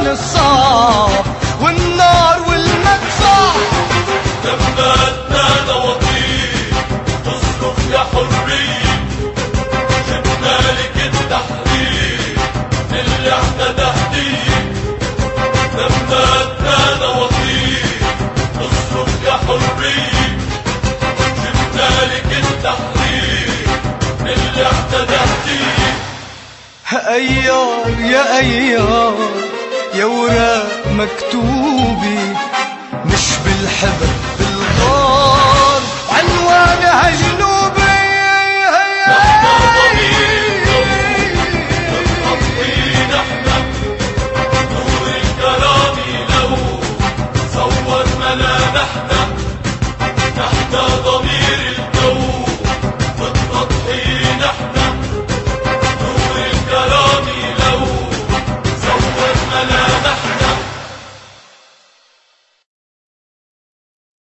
الصاع والنار والمدفع لما تنادى وطير تصرخ يا حرية جبنا لك التحرير اللي اعتدى هدية لما تنادى وطير تصرخ يا حرية جبنا لك التحرير اللي اعتدى هدية ايار يا ايار يا وراق مكتوبة